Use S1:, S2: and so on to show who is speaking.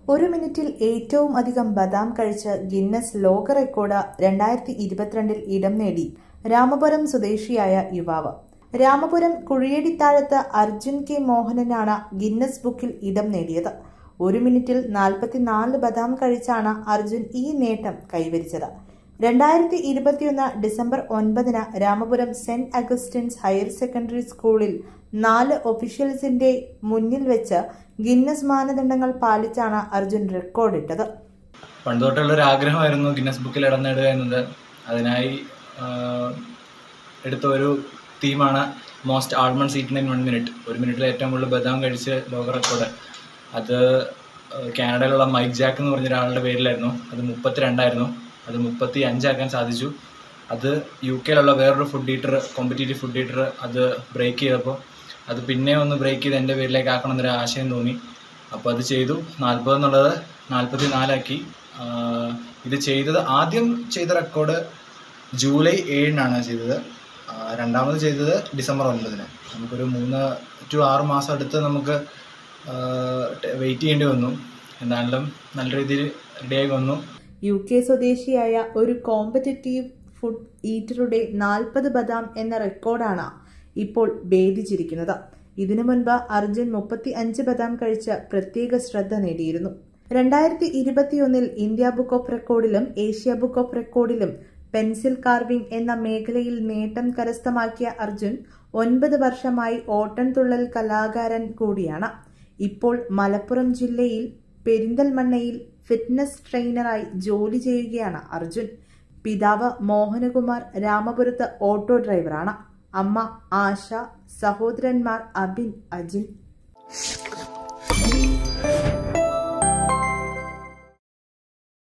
S1: ഒരു മിനിറ്റിൽ ഏറ്റവും അധികം ബദാം കഴിച്ച് ഗിന്നസ് ലോക റെക്കോർഡ് രണ്ടായിരത്തി ഇരുപത്തിരണ്ടിൽ ഇടം നേടി രാമപുരം സ്വദേശിയായ യുവാവ് രാമപുരം കുഴിയടിത്താഴത്ത് അർജുൻ കെ മോഹനനാണ് ഗിന്നസ് ബുക്കിൽ ഇടം നേടിയത് ഒരു മിനിറ്റിൽ നാൽപ്പത്തിനാല് ബദാം കഴിച്ചാണ് അർജുൻ ഈ നേട്ടം കൈവരിച്ചത് രണ്ടായിരത്തി ഇരുപത്തിയൊന്ന് ഡിസംബർ ഒൻപതിന് രാമപുരം സെന്റ് അഗസ്റ്റിൻസ് ഹയർ സെക്കൻഡറി സ്കൂളിൽ നാല് ഒഫീഷ്യൽസിന്റെ മുന്നിൽ വെച്ച് ഗിന്നസ് മാനദണ്ഡങ്ങൾ പാലിച്ചാണ് അർജുൻ റെക്കോർഡിട്ടത്
S2: പണ്ട് തൊട്ടുള്ള ഒരു ആഗ്രഹമായിരുന്നു ഗിന്നസ് ബുക്കിൽ ഇടം നേടുക എന്നത് അതിനായി ആഹ്, എടുത്ത ഒരു തീമാണ് most almond eat in one minute ഒരു മിനിറ്റിൽ ഏറ്റവും കൂടുതൽ ബദാം കഴിച്ച് ലോക റെക്കോർഡ് അത് ആഹ്, കാനഡയിലുള്ള മൈക്ക് ജാക്ക് എന്ന് പറഞ്ഞ ഒരാളുടെ പേരിലായിരുന്നു അത് മുപ്പത്തിരണ്ടായിരുന്നു അത് മുപ്പത്തി അഞ്ചാക്കാൻ സാധിച്ചു അത് യു കെയിലുള്ള വേറൊരു food eater competitive food eater അത് ബ്രേക്ക് ചെയ്തപ്പോൾ അത് പിന്നെ ഒന്ന് ബ്രേക്ക് ചെയ്ത് എൻ്റെ പേരിലേക്ക് ആക്കണം എന്നൊരു ആശയം തോന്നി അപ്പോൾ അത് ചെയ്തു നാൽപ്പത് എന്നുള്ളത് നാൽപ്പത്തി നാലാക്കി ആഹ് ഇത് ചെയ്തത് ആദ്യം ചെയ്ത റെക്കോർഡ് ജൂലൈ ഏഴിനാണ് ചെയ്തത് ആഹ് രണ്ടാമത് ചെയ്തത് ഡിസംബർ ഒൻപതിന് നമുക്കൊരു മൂന്ന് ടു ആറ് മാസം അടുത്ത് നമുക്ക് വെയിറ്റ് ചെയ്യേണ്ടി വന്നു എന്തായാലും നല്ല രീതിയിൽ റെഡിയായി വന്നു
S1: യു കെ സ്വദേശിയായ ഒരു കോമ്പറ്ററ്റീവ് ഫുഡ് ഈറ്ററുടെ നാൽപ്പത് ബദാം എന്ന റെക്കോർഡാണ് ഇപ്പോൾ ഭേദിച്ചിരിക്കുന്നത് ഇതിനു മുൻപ് അർജുൻ മുപ്പത്തി അഞ്ച് ബദാം കഴിച്ച് പ്രത്യേക ശ്രദ്ധ നേടിയിരുന്നു രണ്ടായിരത്തി ഇരുപത്തിയൊന്നിൽ ഇന്ത്യ ബുക്ക് ഓഫ് റെക്കോർഡിലും ഏഷ്യ ബുക്ക് ഓഫ് റെക്കോർഡിലും പെൻസിൽ കാർവിംഗ് എന്ന മേഖലയിൽ നേട്ടം കരസ്ഥമാക്കിയ അർജുൻ ഒൻപത് വർഷമായി ഓട്ടൻതുള്ളൽ കലാകാരൻ കൂടിയാണ് ഇപ്പോൾ മലപ്പുറം ജില്ലയിൽ പെരിന്തൽമണ്ണയിൽ ഫിറ്റ്നസ് ട്രെയിനറായി ജോലി ചെയ്യുകയാണ് അർജുൻ പിതാവ് മോഹനകുമാർ രാമപുരത്ത് ഓട്ടോ ഡ്രൈവറാണ് അമ്മ ആശ സഹോദരന്മാർ അബിൻ അജിൻ